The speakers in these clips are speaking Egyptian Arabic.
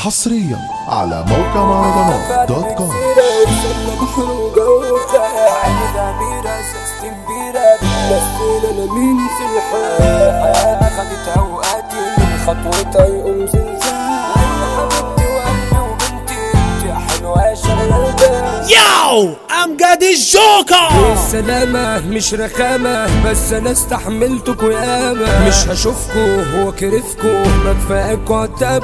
حصريا على موقع مهرجانات دوت كوم مين في الحياة حياتي خدت اوقاتي من خطوتها يقوم زلزال حبيبتي وامي وبنتي انت يا حلوة يا شغلة البال Yo, I'm Gaddy Joker. السلامة مش رخامة بس انا استحملتكوا ياما مش هشوفكوا وكرفكوا ما كفاياكوا عتاب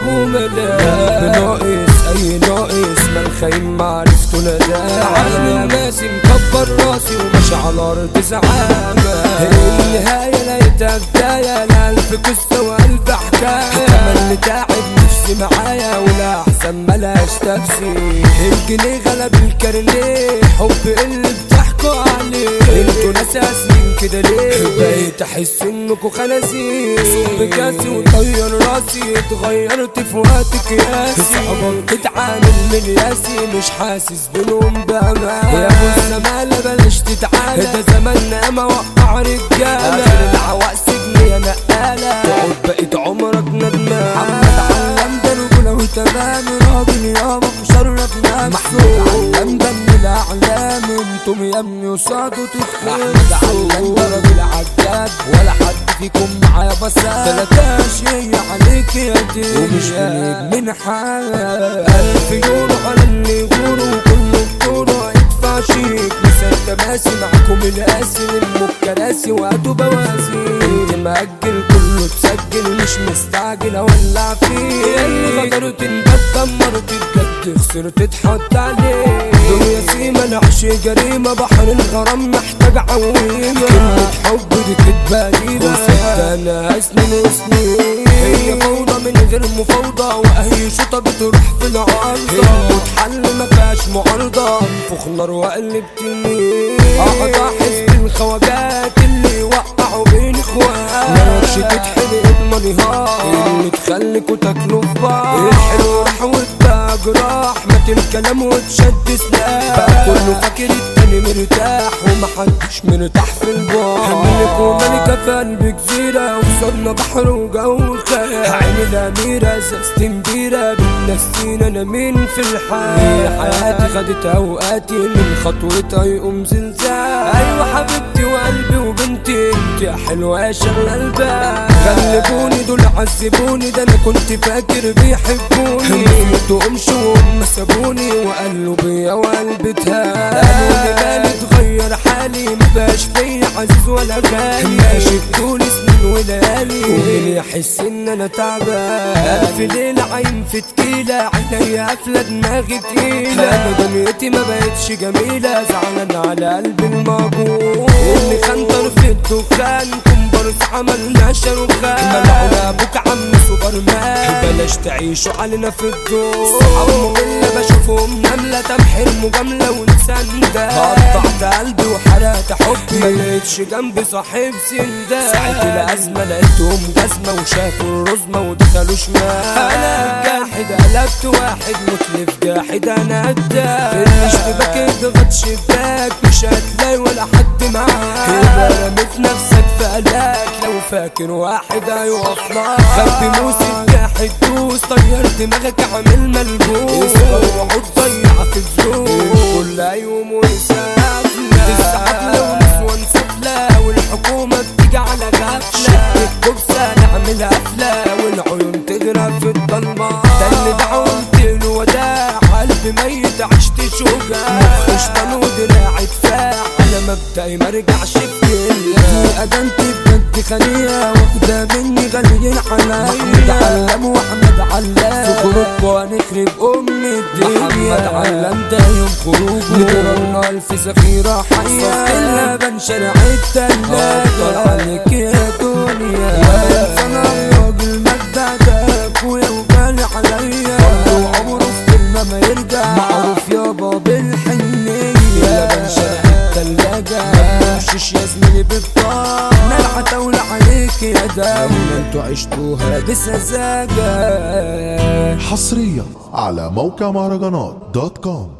وملاك ناقص اي ناقص ما الخاين ما عرفتوا نداه عالم الناس مكبر راسي وماشي على ارض زعامة النهاية لقيتها بداية لألف قصة وألف حكاية تملي تعب نفسي معايا ولا احسن ملاش تفسير الجنيه غلب الكارنيه حب اللي بتحكوا عليه انتوا ناس قاسيين كده ليه بقيت احس انكوا خنازير صب كاسي وطير راسي اتغيرت في وقت قياسي صحبك تتعامل من ياسي مش حاسس بينهم بامان يا ابو الزمالة بلاش تتعالى ده زماننا ما وقع رجالة اخر العواق سجن يا نقالة تقعد بقيت عمرك ندمان محمد علم ده رجولة وتمام راجل يابا مشرف نفسه محمود علم ده من الاعلام انتم يا ابني وصادوا تتخلصوا محمد علم ده راجل عجاب ولا حد فيكم معايا بس تلاتاش هي عليك يا دي ومش من من حال ألف يورو على اللي يغوروا كله بطوله هيدفع شيك لسه ماشي معاكم القاسي من الكراسي وقتوا بوازيك انت مأجل كله تسجل مش مستعجل اولع فيه اللي غدرت انت اتدمرت بجد خسرت تحط عليه دنيا سيما نعش جريمة بحر الغرام محتاج عويمة كلمة حب دي كدبة قديمة وست انا سنين وسنين هي فوضى من غير مفاوضة واي شوطة بتروح في العارضة المتحل ما فيهاش معارضة انفخ نار واقلب تنين اقعد احس بالخواجات اللي وقعوا بين اخوات مالكش تتحرق المنهار اللي تخليكوا تاكلوا في بعض الحلو راح واتباع جراح مات الكلام واتشد سلاح بقى كله فاكر التاني مرتاح ومحدش مرتاح في البار ملك وملكة في قلب جزيرة وصلنا بحر وجو خيال عيني الأميرة زازت كبيرة بالنسين أنا مين في الحياة حياتي خدت أوقاتي من خطوتها يقوم زلزال أيوة حبيبتي وقلبي وبنتي انت يا حلوة يا شغلة البال غلبوني دول عذبوني ده أنا كنت فاكر بيحبوني انتوا امشوا وهم سابوني وقالوا بيا وقلبي اتهان قالوا لي مالي اتغير حالي مبقاش فيا عزيز ولا غالي ماشي طول سنين وليالي ومين يحس ان انا تعبان الف ليلة عين في تكيلة عينيا قافلة دماغي تقيلة انا دنيتي ما بقتش جميلة زعلان على قلبي الموجود اللي خنطر في الدخان كومبارس عملنا شاروخان ملعون ابوك عم سوبرمان بلاش تعيشوا علينا في الدور عمو اللي بشوفهم نملة تمحر مجاملة ونسندة قطعت قلبي وحرقت حبي ملقتش جنبي صاحب سندة ساعة الأزمة لقيتهم جزمة وشافوا الرزمة ودخلوا شمال أنا جاحد قلبت واحد متلف جاحد أنا قدام في الاشتباك اضغط شباك مش هتلاقي ولا حد معاك يبقى رميت نفسك في قلاك لو فاكر واحد هيقف معاك خبي موسى جاحد دوس طير دماغك عامل ملبوس وعود ضيع في فلوس كل يوم ويسافلة تسعة ونسوان سفلة والحكومة بتيجي على غفلة شد الكبسة نعمل قفلة والعيون تغرق في الضلمة ده اللي دعوت له وداع قلبي ميت عشت شجاع مخ شطان ودراعي دفاع انا مبدئي مرجعش في كلمة ادمت بجد خلية واخدة مني غاليين عليا محمد علم واحمد علام في خروجكوا هنخرب ام الدنيا محمد علم ده يوم خروجه نضربنا الف ذخيرة حية اللبن شارع التلاجة عليك يا دنيا يا انا الراجل مجدع ده اخويا وغالي عليا برضه عمره في كلمة ما يرجع معروف يابا بالحنية لبن شارع التلاجة متمشيش يا زميلي بفطار ملعة تولى عليك يا دولة انتوا عشتوها بسذاجة حصريا على موقع مهرجانات دوت كوم